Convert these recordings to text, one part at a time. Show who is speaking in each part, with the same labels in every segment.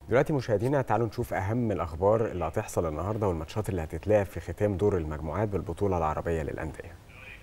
Speaker 1: دلوقتي مشاهدينا تعالوا نشوف اهم الاخبار اللي هتحصل النهارده والماتشات اللي هتتلعب في ختام دور المجموعات بالبطوله العربيه للانديه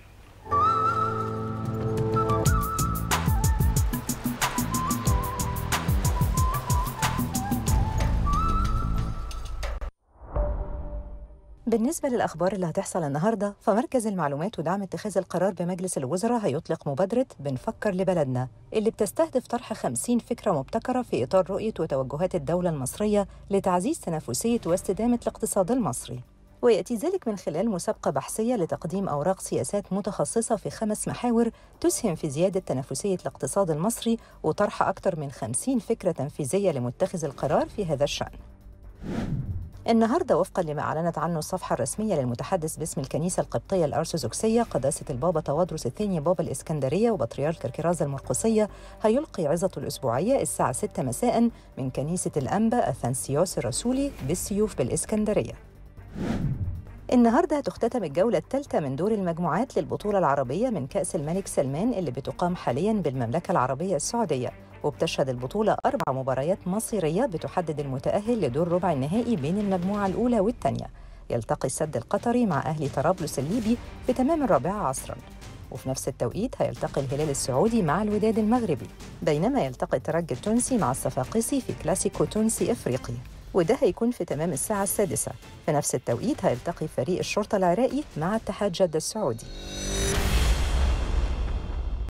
Speaker 2: بالنسبة للأخبار اللي هتحصل النهاردة فمركز المعلومات ودعم اتخاذ القرار بمجلس الوزراء هيطلق مبادرة بنفكر لبلدنا اللي بتستهدف طرح 50 فكرة مبتكرة في إطار رؤية وتوجهات الدولة المصرية لتعزيز تنافسية واستدامة الاقتصاد المصري ويأتي ذلك من خلال مسابقة بحثية لتقديم أوراق سياسات متخصصة في خمس محاور تسهم في زيادة تنافسية الاقتصاد المصري وطرح أكثر من 50 فكرة تنفيذية لمتخذ القرار في هذا الشأن النهارده وفقا لما اعلنت عنه الصفحه الرسميه للمتحدث باسم الكنيسه القبطيه الارثوذكسيه قداسه البابا توادرس الثاني بابا الاسكندريه وبطريرك الكرازه المرقسيه هيلقي عظته الاسبوعيه الساعه 6 مساء من كنيسه الانبا اثنسيوس الرسولي بالسيوف بالاسكندريه. النهارده هتختتم الجولة الثالثة من دور المجموعات للبطولة العربية من كأس الملك سلمان اللي بتقام حاليا بالمملكة العربية السعودية وبتشهد البطولة أربع مباريات مصيرية بتحدد المتأهل لدور ربع النهائي بين المجموعة الأولى والثانية يلتقي السد القطري مع أهلي طرابلس الليبي في تمام الرابعة عصرا وفي نفس التوقيت هيلتقي الهلال السعودي مع الوداد المغربي بينما يلتقي الترجي التونسي مع الصفاقسي في كلاسيكو تونسي إفريقي وده هيكون في تمام الساعة السادسة في نفس التوقيت هيلتقي فريق الشرطة العراقي مع اتحاد جدة السعودي